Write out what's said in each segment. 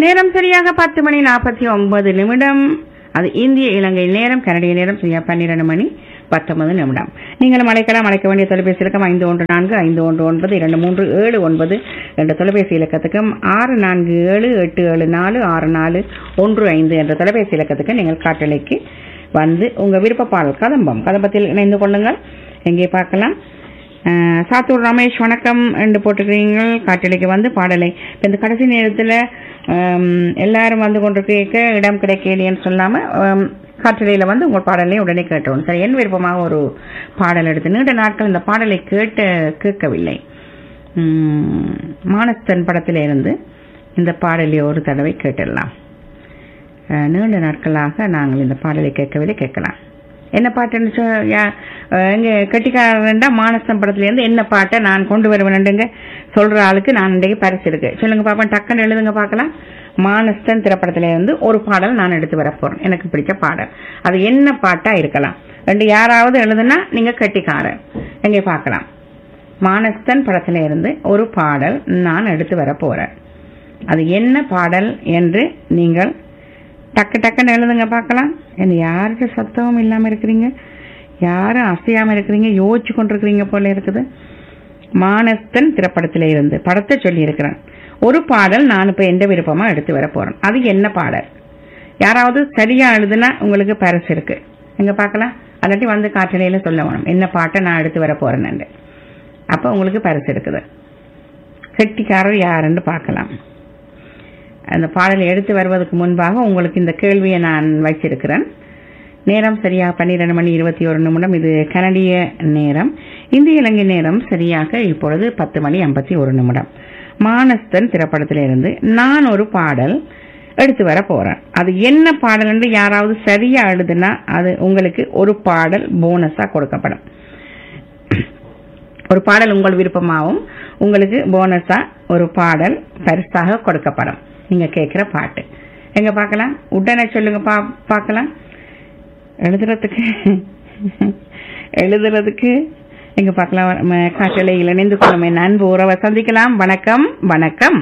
நேரம் சரியாக பத்து மணி நாற்பத்தி ஒன்பது நிமிடம் அது இந்திய இலங்கை நேரம் கனடிய நேரம் சரியா பன்னிரண்டு மணி பத்தொன்பது நிமிடம் நீங்களும் அழைக்கலாம் அழைக்க வேண்டிய தொலைபேசி இலக்கம் ஐந்து ஒன்று நான்கு ஐந்து ஒன்று ஒன்பது இரண்டு மூன்று ஏழு ஒன்பது என்ற தொலைபேசி இலக்கத்துக்கும் ஆறு நான்கு ஏழு எட்டு ஏழு நாலு ஆறு நாலு ஒன்று ஐந்து என்ற தொலைபேசி இலக்கத்துக்கு நீங்கள் காட்டலைக்கு வந்து உங்க விருப்ப பாடல் கதம்பம் கதம்பத்தில் இணைந்து கொள்ளுங்கள் எங்கே பார்க்கலாம் அஹ், சாத்தூர் ரமேஷ் வணக்கம் என்று போட்டுக்கிறீங்கள் காட்டலைக்கு வந்து பாடலை இப்ப இந்த கடைசி நேரத்தில் எல்லாரும் வந்து கொண்டு கேட்க இடம் கிடைக்கலையேன்னு சொல்லாம ஆம், காற்றலையில வந்து உங்கள் பாடலை உடனே கேட்டோம் சரி என் விருப்பமாக ஒரு பாடல் எடுத்து நீண்ட நாட்கள் இந்த பாடலை கேட்ட கேட்கவில்லை உம், மானஸ்தன் படத்தில இருந்து இந்த பாடலை ஒரு தடவை கேட்டுடலாம் அஹ், நீண்ட நாட்களாக நாங்கள் இந்த பாடலை கேட்கவில்லை கேட்கலாம் என்ன பாட்டுன்னு சொ யா- அஹ், எங்க கெட்டிக்காரன்டா மானஸ்தன் படத்துல இருந்து என்ன பாட்டை நான் கொண்டு வருவேன்னுங்க சொல்ற ஆளுக்கு நான் இன்றைக்கு பரிசு இருக்கு சொல்லுங்க பாப்பா டக்குன்னு எழுதுங்க பார்க்கலாம் மானஸ்தன் திரைப்படத்துல இருந்து ஒரு பாடல் நான் எடுத்து வரப் போறேன் எனக்கு பிடிச்ச பாடல் அது என்ன பாட்டா இருக்கலாம் ரெண்டு யாராவது எழுதுனா நீங்க கெட்டிக்காரன் எங்கே பார்க்கலாம் மானஸ்தன் படத்துல இருந்து ஒரு பாடல் நான் எடுத்து வர போறேன் அது என்ன பாடல் என்று நீங்கள் டக்கு டக்குன்னு எழுதுங்க பார்க்கலாம் என்ன யாருக்கு சத்தமும் இல்லாம இருக்கிறீங்க யாரும் அசையாம இருக்கிறீங்க யோசிச்சு கொண்டிருக்கிறீங்க போல இருக்குது மானஸ்தன் திரைப்படத்திலே இருந்து படத்தை சொல்லி இருக்கிறேன் ஒரு பாடல் நான் இப்ப எந்த விருப்பமா எடுத்து வர போறேன் அது என்ன பாடல் யாராவது சரியா எழுதுனா உங்களுக்கு பரிசு இருக்கு எங்க பார்க்கலாம் அல்லாட்டி வந்து காற்றலையில சொல்ல வேணும் என்ன பாட்டை நான் எடுத்து வர போறேன்னு அப்ப உங்களுக்கு பரிசு இருக்குது கெட்டிக்காரர் யாருன்னு பார்க்கலாம் அந்த பாடலை எடுத்து வருவதற்கு முன்பாக உங்களுக்கு இந்த கேள்வியை நான் வச்சிருக்கிறேன் நேரம் சரியா பன்னிரண்டு மணி இருபத்தி ஒரு நிமிடம் இது கனடிய நேரம் இந்திய இலங்கை நேரம் சரியாக இப்பொழுது பத்து மணி ஐம்பத்தி ஒரு நிமிடம் மானஸ்தன் திரைப்படத்திலிருந்து நான் ஒரு பாடல் எடுத்து வர போறேன் அது என்ன பாடல் என்று யாராவது சரியா எழுதுனா அது உங்களுக்கு ஒரு பாடல் போனஸா கொடுக்கப்படும் ஒரு பாடல் உங்கள் விருப்பமாகவும் உங்களுக்கு போனஸா ஒரு பாடல் பரிசாக கொடுக்கப்படும் நீங்க கேட்கிற பாட்டு எங்க பார்க்கலாம் உடனே சொல்லுங்க பா பார்க்கலாம் எழுதுறதுக்கு எழுதுறதுக்கு எங்க பார்க்கலாம் ம- காற்றலையில் இணைந்து கொள்ளும் என் அன்பு உறவை சந்திக்கலாம் வணக்கம் வணக்கம்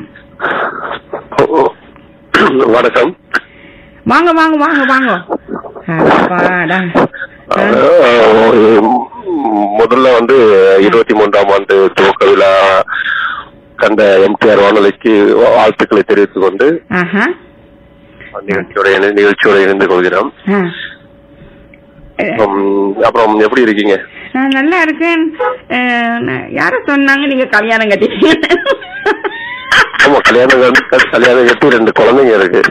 வணக்கம் வாங்க வாங்க வாங்க வாங்க அப்பாடா. ஆ, அஹ், முதல்ல வந்து இருபத்தி மூன்றாம் ஆண்டு துவக்க விழா கண்ட எம்டிஆர் வானொலிக்கு வாழ்த்துக்களை தெரிவித்துக் கொண்டு ஆஹா நிகழ்ச்சியோட இணை- நிகழ்ச்சியோட இணைந்து கொள்கிறோம் ஆ. அப்புறம் அப்புறம் எப்படி இருக்கீங்க நான் நல்லா இருக்கேன் அஹ், நான் யார சொன்னாங்க நீங்க கல்யாணம் கட்டிட்டீங்க ஆமா கல்யாணம் கண்டு- கல்யாணம் கட்டி ரெண்டு குழந்தைங்க இருக்கு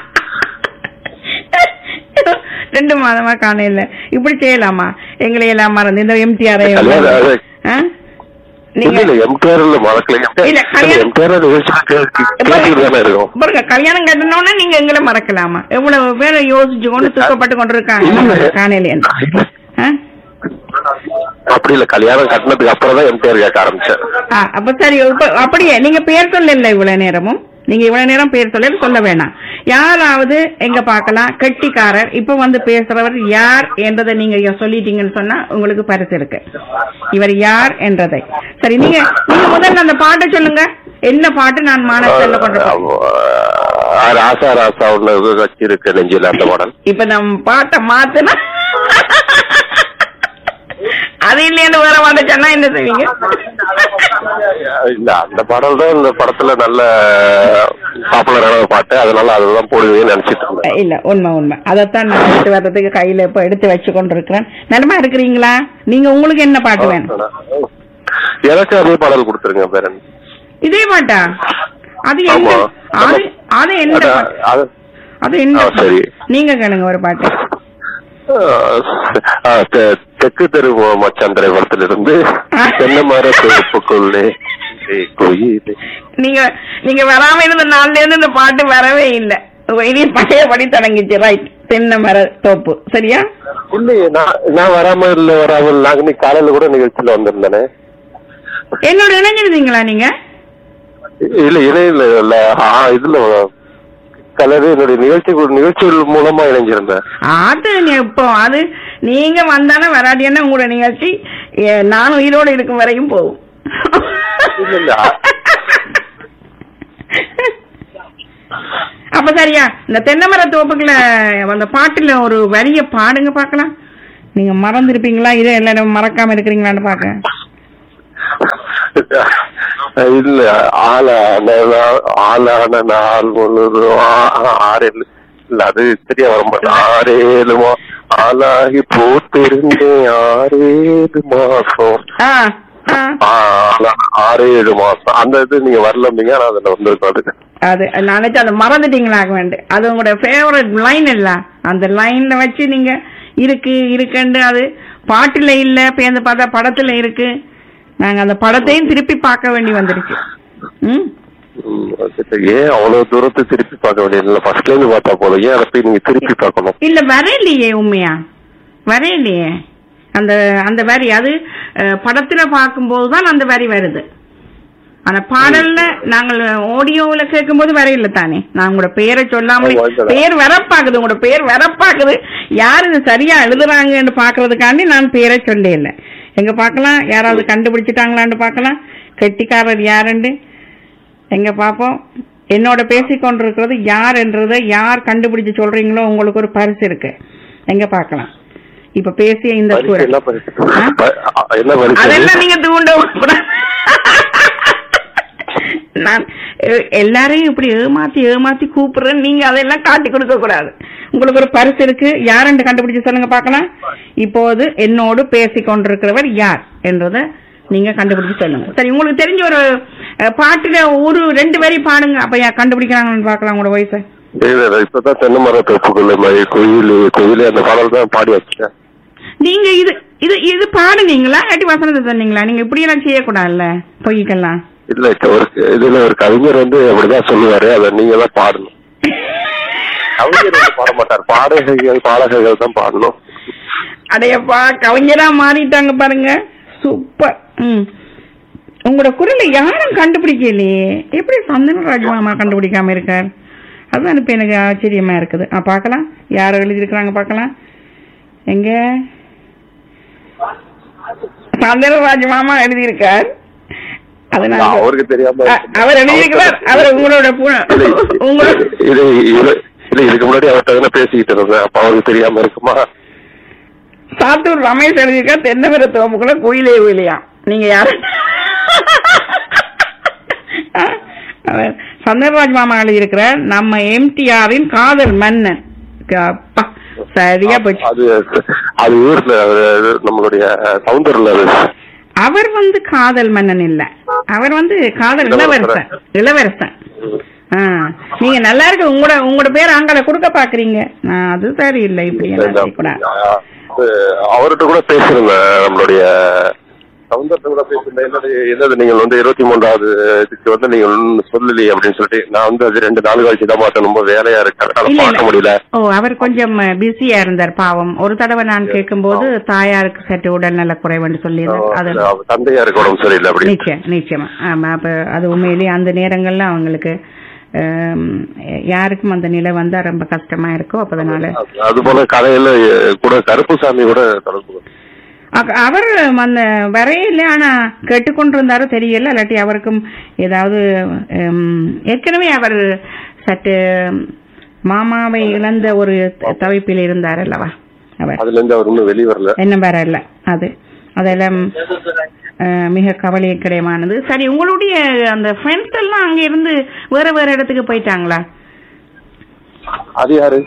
ரெண்டு மாதமா காண இல்ல இப்படி செய்யலாமா எங்களை எல்லாம் மறந்து இந்த எம்டிஆர் கல்யாணம் அது- இல்ல நீங்க இல்ல எம்டிஆர் இல்ல மறக்கல இல்ல, கல்யாணம்- எம்டிஆர் நிகழ்ச்சி கேட்டுக்கிட்டு தானே இருக்கோம் பாருங்க கல்யாணம் கட்டணும்னா நீங்க எங்களை மறக்கலாமா எவ்வளவு பேரை யோசிச்சு கொண்டு துக்கப்பட்டு கொண்டு இருக்காங்க இல்ல. காணையில அப்படி இல்ல கல்யாணம் கட்டினதுக்கு அப்புறம் தான் எம்டிஆர் கேட்க ஆரம்பிச்சேன் அப்ப சரி இப்ப அப்படியே நீங்க பேர் சொல்லல இவ்வளவு நேரமும் நீங்க இவ்வளவு நேரம் பேர் சொல்ல சொல்ல வேணாம் யாராவது எங்க பார்க்கலாம் கெட்டிக்காரர் இப்ப வந்து பேசுறவர் யார் என்றதை நீங்க சொல்லிட்டீங்கன்னு சொன்னா உங்களுக்கு பரிசு இருக்கு இவர் யார் என்றதை சரி நீங்க நீங்க முதல்ல அந்த பாட்டை சொல்லுங்க என்ன பாட்டு நான் மானஸ்தல்ல கொண்டு போறேன். ஆஹ் ராசா ராசா ஒண்ணு வச்சு இருக்கு நெஞ்சில அந்த மாடல் இப்ப நம்ம பாட்டை மாத்துனா அது இல்லைன்னு வேற பாட்டை சொன்னா என்ன செய்வீங்க இல்ல அந்த பாடல் தான் இந்த படத்துல நல்ல பாப்புலரான ஒரு பாட்டு அதனால அதுதான் போடுவீங்கன்னு நினைச்சிட்டு இருந்தேன் இல்ல உண்மை உண்மை அதைத்தான் நான் எடுத்து வர்றதுக்கு கையில இப்ப எடுத்து வச்சு கொண்டிருக்கிறேன் நலமா இருக்கிறீங்களா நீங்க உங்களுக்கு என்ன பாட்டு வேணும் எனக்கு அதே பாடல் கொடுத்துருங்க பேரன் இதே பாட்டா அது என்ன ஆமா. அது அது என்ன அதான், பாட்டு? அது- அது என்ன ஆ, சரி. பாட்டு? நீங்க கேளுங்க ஒரு பாட்டு ஆஹ் தெ- தெற்கு தெரு மச்சான் திரைப்படத்திலிருந்து தென்னை மர தொகுப்புக்குள்ளே கோயிலே நீங்க நீங்க வராம இருந்த நாள்ல இருந்து இந்த பாட்டு வரவே இல்ல இனி பழையபடி தொடங்கிச்சு ரைட் தென்னை மர தோப்பு சரியா இல்லையே நான் நான் வராம இல்ல வராம இல்ல. நாங்க இன்னைக்கு காலையில கூட நிகழ்ச்சியில வந்திருந்தேனே என்னோட இணைஞ்சிருந்தீங்களா நீங்க இல்ல இணையில இல்ல ஆ, இதுல கலரு என்னுடைய நிகழ்ச்சி நிகழ்ச்சிகள் மூலமா இணைஞ்சிருந்தேன் அது நீ இப்போ அது நீங்க வந்தானே வராட்டியான உங்களோட நிகழ்ச்சி ஏ, நான் உயிரோடு இருக்கும் வரையும் போகும் இல்ல, இல்ல. அப்ப சரியா இந்த தென்னைமர தோப்புக்குள்ள அந்த பாட்டுல ஒரு வரிய பாடுங்க பார்க்கலாம் நீங்க மறந்துருப்பீங்களா இதே எல்லாரும் மறக்காம இருக்கிறீங்களான்னு பாக்க இல்ல ஆளான நா- ஆளான நாள் முழுதும் ஆ- ஆறேழு இல்ல அது சரியா வர மாட்டேன் ஆறேழுமா ஆளாகி போட்டிருந்தேன் ஆறேழு மாசம் ஆ ஆ ஆ, ஆறு ஏழு மாசம் அந்த இது நீங்க வரலம்பீங்க ஆனா அதுல வந்திருக்கும் அதுக்கு அது நினைச்சு அதை மறந்துட்டீங்களாக வேண்டு அது உங்களோட ஃபேவரட் லைன் இல்ல அந்த லைன்ல வச்சு நீங்க இருக்கு இருக்குன்னு அது பாட்டுல இல்ல பேருந்து பார்த்தா படத்துல இருக்கு நாங்க அந்த படத்தையும் திருப்பி பார்க்க வேண்டி வந்துருச்சு ம் ம், சரி, ஏன் அவ்வளவு தூரத்தை திருப்பி பார்க்க வேண்டியது ஃபர்ஸ்ட்ல இருந்து பார்த்தா போதும் ஏன் அதை போய் நீங்க திருப்பி பார்க்கணும் இல்ல வரையிலையே உண்மையா வரையிலையே அந்த அந்த வரி அது அஹ், படத்துல பார்க்கும்போது தான் அந்த வரி வருது ஆனா பாடல்ல நாங்கள் ஆடியோவுல கேட்கும்போது வரையில தானே நான் உங்களோட பேரை சொல்லாமலே ஆமா, அதுதான். பேர் வரப்பாக்குது உங்களோட பேர் வரப்பாக்குது யாரு இது சரியா எழுதுறாங்கன்னு பாக்குறதுக்காண்டி நான் பேரை சொல்ல இல்ல எங்க பார்க்கலாம் யாராவது கண்டுபிடிச்சிட்டாங்களான்னு பார்க்கலாம் கெட்டிக்காரர் யாருண்டு எங்க பாப்போம் என்னோட பேசிக் கொண்டிருக்கிறது யார் என்றதை யார் கண்டுபிடிச்சு சொல்றீங்களோ உங்களுக்கு ஒரு பரிசு இருக்கு எங்க பார்க்கலாம் இப்ப பேசிய இந்த பரிசு குரல் என்ன பரிசு ஆ? ப- அ- என்ன பரிசு அதெல்லாம் நீங்க தூண்ட விடக்கூடாது. நான் எ- எல்லாரையும் இப்படி ஏமாத்தி ஏமாத்தி கூப்பிடுறேன் நீங்க அதெல்லாம் காட்டி கொடுக்க கூடாது உங்களுக்கு ஒரு பரிசு இருக்கு யாருன்னு கண்டுபிடிச்சு சொல்லுங்க பார்க்கலாம் இப்போது என்னோடு பேசிக் கொண்டிருக்கிறவர் யார் என்றத நீங்க கண்டுபிடிச்சு சொல்லுங்க சரி உங்களுக்கு தெரிஞ்ச ஒரு அஹ், பாட்டுல ஒரு ரெண்டு வரி பாடுங்க அப்ப யா- கண்டுபிடிக்கிறாங்கன்னு பார்க்கலாம் உங்களோட வயசை இல்ல, இல்ல, இப்பதான் தென்னை மர தோப்புக்குள்ள மாதிரி கோயில் கோயில் அந்த பாடல் தான் பாடி வச்சேன் நீங்க இது இது இது பாடுனீங்களா இல்லாட்டி வசனத்தை சொன்னீங்களா நீங்க இப்படி எல்லாம் செய்யக்கூடாதுல்ல பொய்க்கெல்லாம் இல்ல இப்ப ஒரு இதுல ஒரு கவிஞர் வந்து அப்படிதான் சொல்லுவாரு அதை நீங்க தான் பாடணும் கவிஞர் வந்து பாட மாட்டார் பாடகர்கள் பாடகர்கள் தான் பாடணும் அடையப்பா கவிஞரா மாறிட்டாங்க பாருங்க சூப்பர் ம் உங்களோட குரலை யாரும் கண்டுபிடிக்கலையே எப்படி சந்தனராஜ் மாமா கண்டுபிடிக்காம இருக்கார் அதுதான் இப்ப எனக்கு ஆச்சரியமா இருக்குது ஆ பார்க்கலாம் யார் எழுதியிருக்கிறாங்க பார்க்கலாம் எங்க சந்தனராஜ் மாமா எழுதியிருக்கார் அது நான் அவருக்கு தெரியாம அ- அவர் எழுதியிருக்கிறார் அவர் உங்களோட பு- இல்ல, உங்களோட இது இது இல்ல இதுக்கு முன்னாடி அவர்கிட்ட தானே பேசிக்கிட்டு இருந்தேன் அப்ப அவருக்கு தெரியாம இருக்குமா சாத்தூர் ரமேஷ் எழுதியிருக்கார் தென்னமர தோப்புக்குள்ள கோயிலே கோயிலையா நீங்க யாரு அவர் சந்தர்ராஜ் மாமா எழுதியிருக்கிறார் நம்ம எம்டிஆரின் காதல் மன்னன் அப்பா, சரியா போச்சு அது அது ஊர்ல அது நம்மளுடைய சவுந்தர்ல அது அவர் வந்து காதல் மன்னன் இல்ல அவர் வந்து காதல் இளவரசன் இளவரசன் ஆ, நீங்க நல்லா இருக்கு உங்களோட உங்களோட பேர் அங்கால கொடுக்க பாக்குறீங்க ஆ, அது சரியில்லை இப்படி எல்லாம் செய்யக்கூடாது அது அவர்கிட்ட கூட பேசிருந்தேன் நம்மளுடைய சவுந்தர்கிட்ட கூட பேசியிருந்தேன் என்னது என்னது நீங்கள் வந்து இருபத்தி மூன்றாவது இதுக்கு வந்து நீங்கள் ஒன்றும் சொல்லலையே அப்படின்னு சொல்லிட்டு நான் வந்து அது ரெண்டு நாள் கழிச்சு தான் பார்த்தேன் ரொம்ப வேலையா இருக்கு அதனால இல்ல, பார்க்க முடியல ஓ அவர் கொஞ்சம் பிஸியா இருந்தார் பாவம் ஒரு தடவை நான் கேட்கும்போது தாயாருக்கு சற்று உடல்நல குறைவுன்னு சொல்லியிருந்தார் அது அவர் தந்தையாருக்கு உடம்பு சரியில்லை அப்படி நிச்சயம் நிச்சயமா ஆமா அப்ப அது உண்மையிலேயே அந்த நேரங்கள்ல அவங்களுக்கு ஆம், யாருக்கும் அந்த நிலை வந்தா ரொம்ப கஷ்டமா இருக்கும் அப்ப அதனால அது போல கதையில கூட கருப்புசாமி கூட தொடர்பு கொண்டு- அ- அவர் அந்த வரையில ஆனா கேட்டுக்கொண்டிருந்தாரோ தெரியல இல்லாட்டி அவருக்கும் ஏதாவது ஹம், ஏற்கனவே அவர் சற்று மாமாவை இழந்த ஒரு த- தவிப்பில் இருந்தார் அல்லவா அவர் அதுல இருந்து அவர் இன்னும் வெளியே வரல என்ன வேற இல்ல அது அதெல்லாம் அஹ், மிக கவலைக்கிடமானது சரி உங்களுடைய அந்த ஃப்ரெண்ட்ஸ் எல்லாம் அங்க இருந்து வேற வேற இடத்துக்கு போயிட்டாங்களா அது யாரு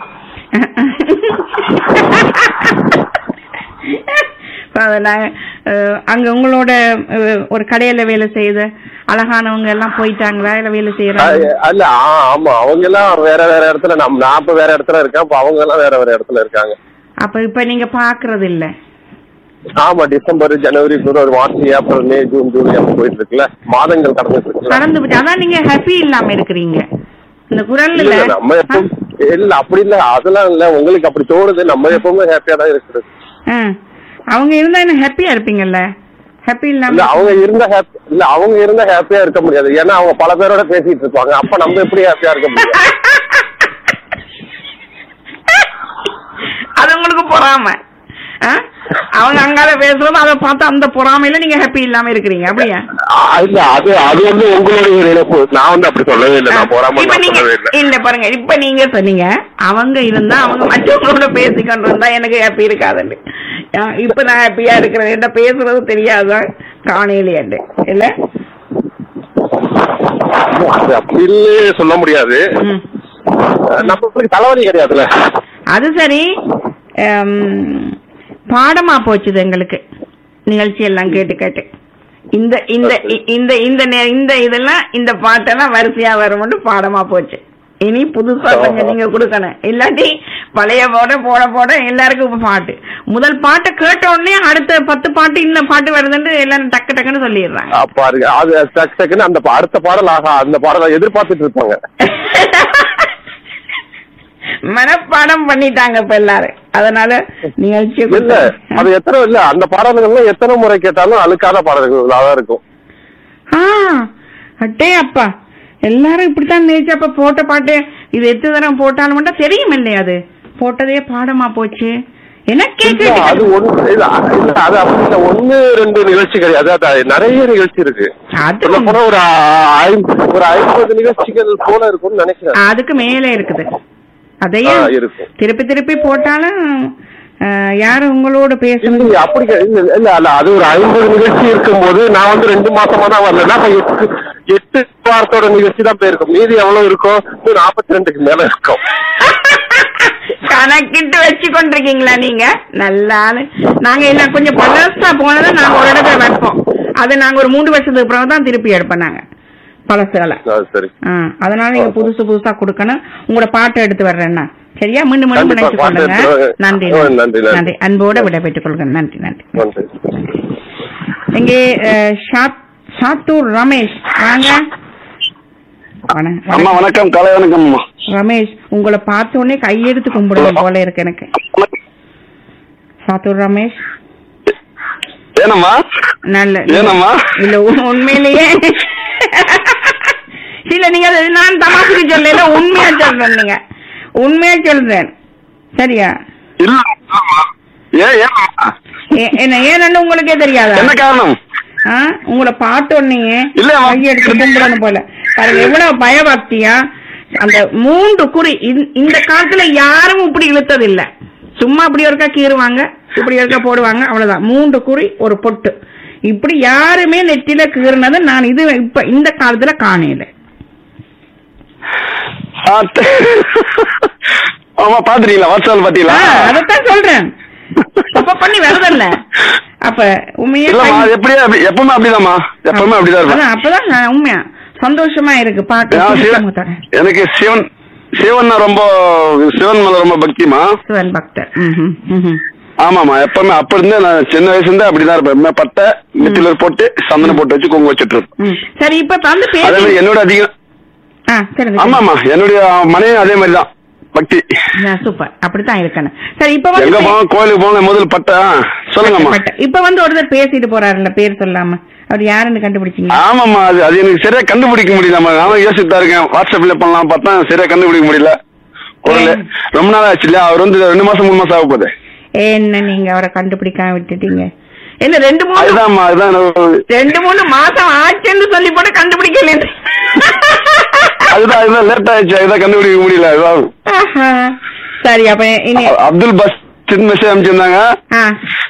அத நான், அஹ், அங்க உங்களோட அஹ், ஒரு கடையில வேலை செய்த அழகானவங்க எல்லாம் போயிட்டாங்களா இல்ல வேலை செய்யறாங்க அஹ் அல்ல ஆ, ஆமா அவங்க எல்லாம் வேற வேற இடத்துல நம்ம நான் இப்ப வேற இடத்துல இருக்கேன் அப்ப அவங்க எல்லாம் வேற வேற இடத்துல இருக்காங்க அப்ப இப்ப நீங்க பாக்குறது இல்ல ஆமா டிசம்பர் ஜனவரி பிப்ரவரி மார்ச் ஏப்ரல் மே ஜூன் ஜூலை அப்ப போயிட்டு இருக்குல்ல மாதங்கள் கடந்துட்டு இருக்குல்ல கடந்து போச்சு அதான் நீங்க ஹாப்பி இல்லாம இருக்கிறீங்க இந்த குரல்ல இல்ல, நம்ம எப்பவும் இல்ல அப்படி இல்ல அதெல்லாம் இல்ல உங்களுக்கு அப்படி தோணுது நம்ம எப்பவுமே ஹாப்பியா தான் இருக்குது ஆ. அவங்க இருந்தா என்ன ஹாப்பியா இருப்பீங்கல்ல ஹாப்பி இல்ல இல்லாம அவங்க இருந்தா ஹாப்பி இல்ல அவங்க இருந்தா ஹாப்பியா இருக்க முடியாது ஏன்னா அவங்க பல பேரோட பேசிட்டு இருப்பாங்க அப்ப நம்ம எப்படி ஹாப்பியா இருக்க முடியும் அது உங்களுக்கு பொறாம ஆ? அவங்க அங்கால பேசுறது அதை பார்த்து அந்த பொறாமையில நீங்க ஹாப்பி இல்லாம இருக்கிறீங்க அப்படியா ஆ, இல்ல அது அது வந்து உங்களுடைய ஒரு இழப்பு நான் வந்து அப்படி சொல்லவே இல்லை நான் போறாம இப்ப நான் நீங்க சொல்லவே இல்லை இல்ல பாருங்க இப்ப நீங்க சொன்னீங்க அவங்க இருந்தா அவங்க மற்றவங்களோட பேசிக்கொண்டு இருந்தா எனக்கு ஹாப்பி இருக்காதுன்னு ஆ, இப்ப நான் ஹாப்பியா இருக்கிறேன் என்ன பேசுறது தெரியாதான் காணையிலேண்டு இல்ல அது அப்படின்னு சொல்ல முடியாது ம். நம்மளுக்கு தலைவலி கிடையாதுல்ல அது சரி ஹம், பாடமா போச்சுது எங்களுக்கு நிகழ்ச்சி எல்லாம் கேட்டு கேட்டு இந்த இந்த இ- இந்த இந்த நே- இந்த இதெல்லாம் இந்த பாட்டெல்லாம் வரிசையா வரும்னு பாடமா போச்சு இனி புதுசா கொஞ்சம் நீங்க கொடுக்கணும் இல்லாட்டி பழைய போட போட போட எல்லாருக்கும் இப்ப பாட்டு முதல் பாட்டை கேட்ட உடனே அடுத்த பத்து பாட்டு இந்த பாட்டு வருதுன்னு எல்லாரும் டக்கு டக்குன்னு சொல்லிடுறாங்க ஆ, பாருங்க அது டக்கு டக்குன்னு அந்த பா- அடுத்த பாடல் ஆகா அந்த பாடலை எதிர்பார்த்துட்டு இருப்பாங்க மனப்பாடம் பண்ணிட்டாங்க இப்ப எல்லாரும் அதனால நிகழ்ச்சி இல்ல அது எத்தனை இல்ல அந்த பாடல்கள்லாம் எத்தனை முறை கேட்டாலும் அழுக்காத பாடல்களா தான் இருக்கும் ஆ அட்டே அப்பா எல்லாரும் இப்படித்தான் நினைச்சு அப்ப போட்ட பாட்டு இது எத்தனை தரம் போட்டாலும் மட்டும் தெரியும் இல்லையா அது போட்டதே பாடமா போச்சு எனக்கே இல்ல, கேட்டு அது ஒண்ணு இல்ல இல்ல, அது அப்படி இல்ல ஒண்ணு ரெண்டு நிகழ்ச்சி கிடையாது அது நிறைய நிகழ்ச்சி இருக்கு அது சொல்ல போனா ஒரு ஐம்- ஒரு ஐம்பது நிகழ்ச்சிகள் போல இருக்கும்னு நினைக்கிறேன் அதுக்கு மேல இருக்குது அதையே ஆ, இருக்கும். திருப்பி திருப்பி போட்டாலும் ஆ, யாரும் உங்களோட பேசணும் இல்ல அப்படி கிடையாது. இல்ல இல்ல இல்ல அது ஒரு ஐம்பது நிகழ்ச்சி இருக்கும்போது நான் வந்து ரெண்டு மாசமா தான் வரல அப்ப எட்டு எட்டு வாரத்தோட நிகழ்ச்சி தான் போயிருக்கும் மீதி எவ்வளவு இருக்கும் நாற்பத்தி ரெண்டுக்கு மேல இருக்கும் கணக்கிட்டு வச்சு கொண்டிருக்கீங்களா நீங்க நல்ல ஆளு நாங்க என்ன கொஞ்சம் பழசா போனதை நாங்க ஒரு இடத்துல வைப்போம் அது நாங்க ஒரு மூணு வருஷத்துக்கு பிறகு தான் திருப்பி எடுப்போம் நாங்க பழசுகளை ஆ, சரி ஆ, அதனால நீங்க புதுசு புதுசா கொடுக்கணும் உங்களோட பாட்டை எடுத்து வர்றேன்னா சரியா மீண்டும் மீண்டும் கண்டிப்பா, நினைச்சு பாட்டு கொள்ளுங்க எடுத்து வரேன். நன்றி ஆ, நன்றி, நன்றி. நன்றி அன்போட விட பெற்றுக் கொள்கிறேன் நன்றி நன்றி நன்றி இங்கே அஹ், ஷாத்- சாத்தூர் ரமேஷ் வாங்க வண- அம்மா வணக்கம் காலை வணக்கம் அம்மா ரமேஷ் உங்களை பார்த்த உடனே கையெடுத்து கும்பிடணும் போல இருக்கு எனக்கு சாத்தூர் ரமேஷ் ஏனம்மா நல்ல ஏனம்மா இல்ல உ- உண்மையிலேயே இல்ல நீங்க அது நான் தமாசுக்கு சொல்லல உண்மையா சொல்றேன் நீங்க உண்மையா சொல்றேன் சரியா இல்ல இல்லம்மா. ஏன் ஏன் ஏ- என்ன ஏன்னு உங்களுக்கே தெரியாதா என்ன காரணம் ஆ? உங்களை பார்த்த உடனே இல்ல, அம்மா. கையெடுத்து கும்பிடணும் போல பாருங்க எவ்வளவு பயபக்தியா அந்த மூன்று குறி இந்த- இந்த காலத்துல யாரும் இப்படி இழுத்தது இல்ல சும்மா இப்படி ஒருக்கா கீறுவாங்க இப்படி ஒருக்கா போடுவாங்க அவ்வளவுதான் மூன்று குறி ஒரு பொட்டு இப்படி யாருமே நெத்தில கீறுனது நான் இது இப்ப இந்த காலத்துல காணையில ஆ, த- ஆமா பாத்துறீங்களா வாட்ஸ்அப் பாத்தீங்களா அதத்தான் சொல்றேன் தப்ப பண்ணி வருதல்ல அப்ப உண்மையா இல்லம்மா கை- அது எப்படியே அப்படி எப்பவுமே அப்படிதாம்மா எப்பவுமே அப்படிதான் இருக்கும் அதான் அப்பதான் நான் உண்மையா சந்தோஷமா இருக்கு பாட்டு நான் சிவன் சிவமுத்தோட. எனக்கு சிவன் சிவன் ரொம்ப சிவன் மேல ரொம்ப பக்திமா சிவன் பக்தர் ம்ஹும், ம்ஹும். ஆமாமா எப்பவுமே அப்ப இருந்தே நான் சின்ன வயசுல இருந்தே அப்படிதான் இருப்பேன் எப்பவுமே பட்டை நெத்தில போட்டு சந்தனம் போட்டு வச்சு குங்குமம் வச்சுட்டு இருப்பேன் ம். சரி இப்ப வந்து அதே பேசி மாதிரி என்னோட அதிகம் ஆ சரி ஆமாமா என்னுடைய மனைவி அதே மாதிரி தான் பக்தி சூப்பர் அப்படித்தான் இருக்கணும் சரி இப்ப வந்து எங்க பே- போவோம் கோயிலுக்கு போங்க முதல்ல பட்டா சொல்லுங்கம்மா பட்ட- இப்ப வந்து ஒருத்தர் பேசிட்டு போறாருல்ல பேர் சொல்லாம அவர் யாருன்னு கண்டுபிடிச்சீங்க ஆமாம்மா அது அது எனக்கு சரியா கண்டுபிடிக்க முடியலம்மா நானும் யோசிச்சுட்டு தான் இருக்கேன் வாட்ஸ்அப்ல பண்ணலாம் பார்த்தா சரியா கண்டுபிடிக்க முடியல குரல் ஏன்? ரொம்ப நாள் ஆச்சு இல்லையா அவர் வந்து ரெண்டு மாசம் மூணு மாசம் ஆக போகுது என்ன நீங்க அவரை கண்டுபிடிக்காம விட்டுட்டீங்க என்ன ரெண்டு மூணு அதுதான்மா அதுதான் எனக்கு- ரெண்டு மூணு மாசம் ஆச்சுன்னு சொல்லி போட்டு கண்டுபிடிக்கல அதுதான் அதுதான் லேட் ஆயிடுச்சு அதுதான் கண்டுபிடிக்க முடியல அதுதான் ஆஹா. சரி அப்ப இனி அ- அப்துல் பஸ் மெசேஜ் அனுப்பிச்சிருந்தாங்க ஆ.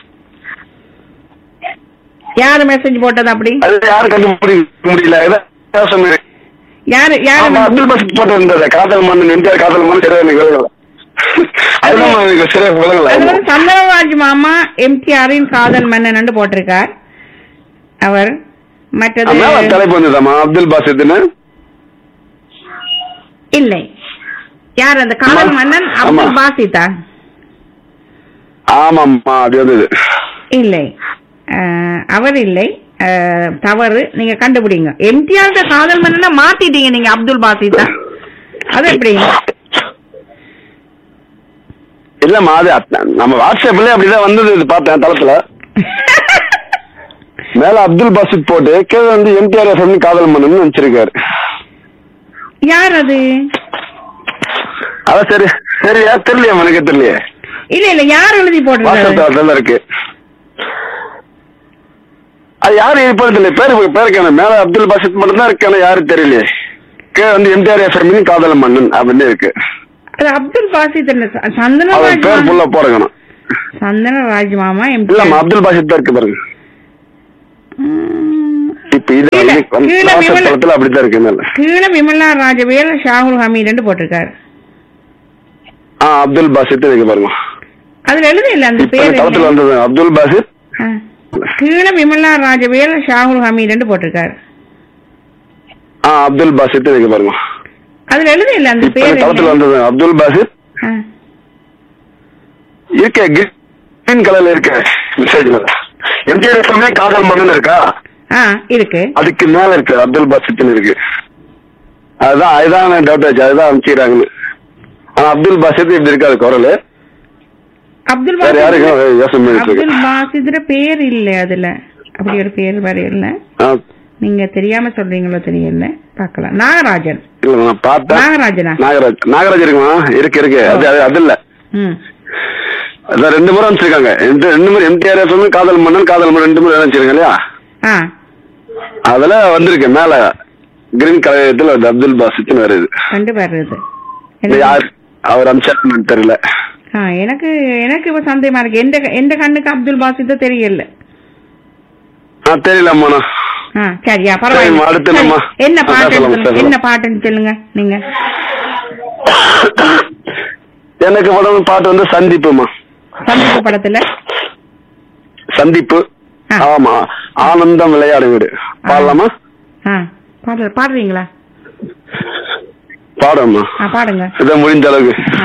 யாரு மெசேஜ் போட்டது அப்படி அது யாரும் கண்டுபிடிக்க முடியல இதான் வித்தியாசம் இருக்கு. யாரு யாரு ஆமா, அப்துல் பஸ் போட்டு இருந்தது காதல் மன்னன் எம்ஜிஆர் காதல் மன்னன் சரியா எனக்கு விலகல அதுதான் எனக்கு சரியா விலகல அது வந்து சந்திரராஜ் மாமா எம்டிஆரின் காதல் மன்னன் போட்டிருக்கார் அவர் மற்றது அதான் தலைப்பு வந்ததாமா அப்துல் பாசித்னு இல்லை யார் அந்த காதல் ஆமா. மன்னன் ஆமா. அப்துல் பாசிதா ஆமாம்மா அது வந்தது இல்லை அஹ், அவர் இல்லை அஹ், தவறு நீங்க கண்டுபிடிங்க எம்டிஆர் காதல் மன்னனை மாத்திட்டீங்க நீங்க அப்துல் பாசிதா அது எப்படி இல்லம்மா அது அத்த- நம்ம வாட்ஸ்அப்ல அப்படிதான் வந்தது இது பார்த்தேன் தளத்துல மேல அப்துல் பாசித் போட்டு கீழே வந்து எம்டிஆர் எஃப்எம் காதல் மன்னன் நினைச்சிருக்காரு யார் அது அதான் சரி சரியா தெரியலையா எனக்கு தெரியலையே இல்ல இல்ல யார் எழுதி போட்டிருக்காரு வாட்ஸ்அப்ல இருக்கு அது யாரு இருப்பது இல்லை பேரு பேருக்கான மேல அப்துல் பாசித் மட்டும் தான் இருக்கான யாரு தெரியலையே கே வந்து எம்டிஆர் எஃப்எம் காதல மன்னன் அப்படின்னு இருக்கு அது அப்துல் பாசித் இல்ல ச- சந்தன அவர் ராஜ் பேர் மாமா- ஃபுல்லா போறக்கணும் சந்தன ராஜ் மாமா இல்லம்மா எம் அப்துல் பாசித் தான் இருக்கு பாருங்க இப்ப இது கீழே- வந்து கீழே வாட்ஸ்அப் விமலா- தளத்துல அப்படித்தான் இருக்கு மேல கீழ விமலா ராஜவேல் ஷாகுல் ஹமீதுன்னு போட்டிருக்காரு ஆ அப்துல் பாசித் இருக்கு பாருங்க அதுல எழுதி இல்ல அந்த இப்ப பேர் இந்த தளத்துல இல்ல. வந்தது அப்துல் பாசித் ஆ. கீழ விமலா ராஜவேல் ஷாகுல் ஹமீதுன்னு போட்டிருக்காரு ஆ அப்துல் பாசித் இருக்கு பாருங்க அதுல எழுதி இல்ல அந்த இப்ப பேர் இந்த தளத்துல இல்ல. வந்தது அப்துல் பாசித் ஆ. இருக்கே கிரீன் கலர்ல இருக்கு மெசேஜ்ல எம்ஜிஆர் எஃப்எம்ல காதல் மன்னன் இருக்கா ஆ இருக்கு அதுக்கு மேல இருக்கு அப்துல் பாசித்னு இருக்கு அதுதான் அதுதான் டவுட் ஆச்சு அதுதான் அனுப்பிச்சிடுறாங்கன்னு ஆனா அப்துல் பாசித் இப்படி இருக்காது குரல் அப்துல் வேற பாசித் யாருக்கும் யோசனை பண்ணிட்டு அப்துல் இருக்கு பாசித்ர பேர் இல்ல அதுல அப்படி ஒரு பேர் வேற இல்ல ஆ, நீங்க தெரியாம சொல்றீங்களோ தெரியல பார்க்கலாம் நாகராஜன் இல்ல நான் பார்த்தேன் நாகராஜனா நாகராஜ் நாகராஜ் இருக்குமா இருக்கு இருக்கு அது அது- அது இல்ல ம் அதான் ரெண்டு முறை அனுப்பிச்சிருக்காங்க ரெண்டு ரெண்டு முறை எம்டிஆர் எஃப்எம் காதல் மன்னன் காதல் மன்னன் ரெண்டு முறை அனுப்பிச்சிருக்காங்க இல்லையா ஆ அதுல வந்திருக்கு மேல கிரீன் கலரத்துல வருது அப்துல் பாசித்னு வருது கண்டு வர்றது இது எனக்கு- யார் அவர் அனுப்பிச்சாருன்னு தெரியல ஆ எனக்கு எனக்கு இப்ப சந்தேகமா இருக்கு எந்த எந்த கண்ணுக்கு அப்துல் பாசித் தெரியல ஆ தெரியலம்மா ஆ சரியா பரவாயில்ல சரிம்மா, அடுத்து சரி, நம்ம என்ன ஆ, பாட்டு பேசலாம், பேசலாம். என்ன பாட்டுன்னு சொல்லுங்க நீங்க எனக்கு படம் பாட்டு வந்து சந்திப்புமா சந்திப்பு படத்துல சந்திப்பு ஆ. ஆமா ஆனந்தம் விளையாடு வீடு பாடலாமா ஆ பாடு பாடுறீங்களா பாடுமா ஆ பாடுங்க இதை முடிஞ்ச அளவுக்கு ஆ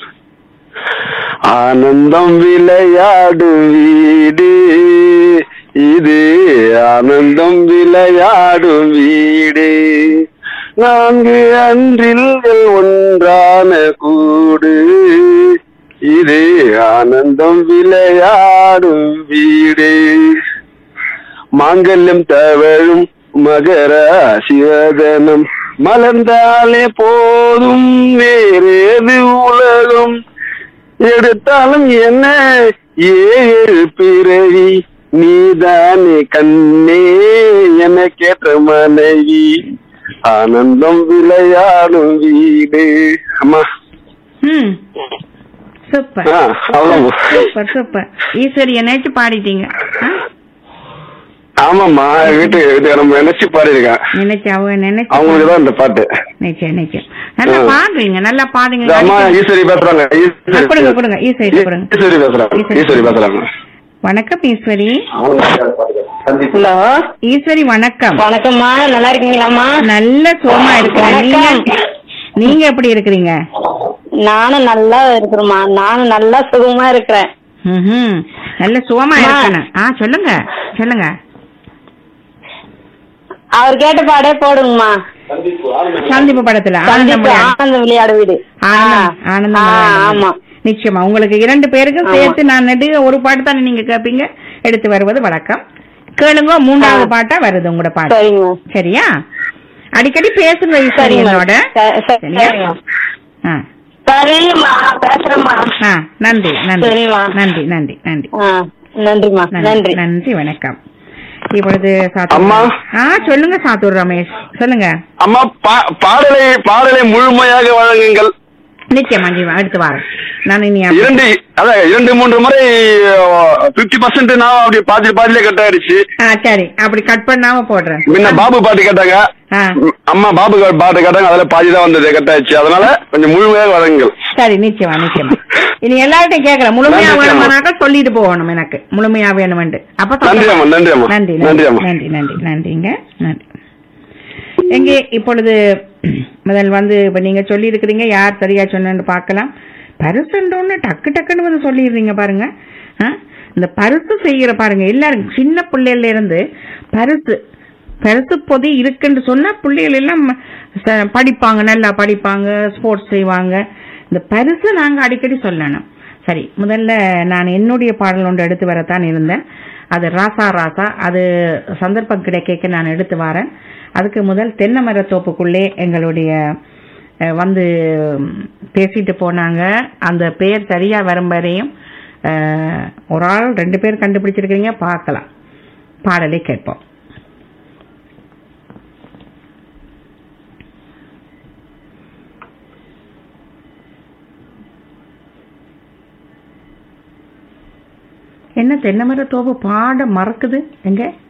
ஆனந்தம் விளையாடு வீடு இது ஆனந்தம் விளையாடும் வீடு நான்கு அன்றில்கள் ஒன்றான கூடு இது ஆனந்தம் விளையாடும் வீடு மாங்கல்யம் தவழும் மகர சிவதனம் மலர்ந்தாலே போதும் வேறேது உலகம் எடுத்தாலும் என்ன ஏழு பிறவி நீதானே கண்ணே என கேட்ட மனைவி ஆனந்தம் விளையாடும் வீடு அம்மா ம் சூப்பர் ஆ, அவ்வளவு. சூப்பர் சூப்பர் ஈஸ்வரி என்னச்சு பாடிட்டீங்க ஆ? ஆமாம்மா வீட்டு வீட்டு நம்ம நினைச்சு பாடிருக்கேன் நினைச்சு அவங்க நினைச்சு அவங்களுக்கு தான் இந்த பாட்டு நிச்சயம் நிச்சயம் நல்லா ஆ. பாடுறீங்க நல்லா பாடுங்க இந்த அம்மா ஈஸ்வரி பேசுறாங்க ஆ, ஈஸ்வரி கொடுங்க கொடுங்க ஈஸ்வரி கொடுங்க ஈஸ்வரி பேசுறாங்க ஈஸ்வரி பேசுறாங்க வணக்கம் ஈஸ்வரி ஹலோ ஈஸ்வரி வணக்கம் வணக்கம்மா நல்லா இருக்கீங்களாம்மா நல்ல சுகமா இருக்கிறேன் நீங்க வணக்கம். நீங்க எப்படி இருக்கிறீங்க நானும் நல்லா இருக்கிறேம்மா நானும் நல்லா சுகமா இருக்கிறேன் ம்ஹும். நல்ல சுகமா அம்மா. இருக்கணும் ஆ சொல்லுங்க சொல்லுங்க அவர் கேட்ட பாடே போடுங்கம்மா சந்திப்பு படத்துல ஆனந்தம் சந்திப்பு விளையாடு. ஆனந்த விளையாடு வீடு ஆனந்தம் ஆ, ஆனந்தம் ஆ, விளையாடு. ஆமா நிச்சயமா உங்களுக்கு இரண்டு பேருக்கும் ஆமா. சேர்த்து நான் நெடு ஒரு பாட்டு தானே நீங்க கேட்பீங்க எடுத்து வருவது வழக்கம் கேளுங்க மூன்றாவது ஆ. பாட்டா வருது உங்களோட பாட்டு சரிங்க சரியா அடிக்கடி பேசுங்க ஈஸ்வரி சரிங்க என்னோட ச- ச- சரியா சரிங்க ஆ சரிங்கம்மா பேசுறேம்மா ஆ நன்றி நன்றி சரிம்மா. நன்றி நன்றி நன்றி ஆ நன்றிம்மா நன்றி நன்றி வணக்கம் இப்பொழுது சாத்தூர் அம்மா. ஆ சொல்லுங்க சாத்தூர் ரமேஷ் சொல்லுங்க அம்மா பா- பாடலை பாடலை முழுமையாக வழங்குங்கள் நிச்சயமா ஜீவா அடுத்து வாரம் நான் இனி அப்ப- இரண்டு அதான் இரண்டு மூன்று முறை பிப்டி பர்சன்ட் நான் அப்படி பாதி பாதியிலே கட் ஆயிடுச்சு ஆ சரி அப்படி கட் பண்ணாம போடுறேன் முன்ன பாபு பாட்டு கேட்டாங்க ஆ அம்மா பாபு கா- பாட்டு கேட்டாங்க அதுல பாதி தான் வந்தது கட் ஆயிடுச்சு அதனால கொஞ்சம் முழுமையாக வழங்குங்கள் சரி நிச்சயமா நிச்சயமா இனி எல்லார்ட்டையும் கேட்கலாம் முழுமையா நன்றி, அம்மா. வேணுமானாக்கா சொல்லிட்டு போகணும் எனக்கு முழுமையா வேணுமெண்டு அப்ப நன்றி அம்மா, நன்றி அம்மா. நன்றி நன்றி நன்றி அம்மா. நன்றி நன்றி நன்றிங்க நன்றி எங்கே இப்பொழுது முதல் வந்து இப்ப நீங்க சொல்லி இருக்கிறீங்க யார் சரியா சொன்னு பார்க்கலாம் பரிசுன்றோன்னு டக்கு டக்குன்னு வந்து சொல்லிடுறீங்க பாருங்க ஆ? இந்த பரிசு செய்யற பாருங்க எல்லாரும் சின்ன பிள்ளையில இருந்து பரிசு பரிசு பொதி இருக்குன்னு சொன்னா பிள்ளைகள் எல்லாம் ச- படிப்பாங்க நல்லா படிப்பாங்க ஸ்போர்ட்ஸ் செய்வாங்க இந்த பரிசு நாங்க அடிக்கடி சொல்லணும் சரி முதல்ல நான் என்னுடைய பாடல் ஒன்று எடுத்து வரத்தான் இருந்தேன் அது ராசா ராசா அது சந்தர்ப்பம் கிடைக்க நான் எடுத்து வரேன் அதுக்கு முதல் தென்னை மரத்தோப்புக்குள்ளே எங்களுடைய அஹ், வந்து ம், பேசிட்டு போனாங்க அந்த பேர் சரியா வரும் வரையும் அஹ், ஒரு ஆள் ரெண்டு பேர் கண்டுபிடிச்சிருக்கிறீங்க பார்க்கலாம் பாடலை கேட்போம் என்ன தென்னை மர தோப்பு பாட மறக்குது எங்க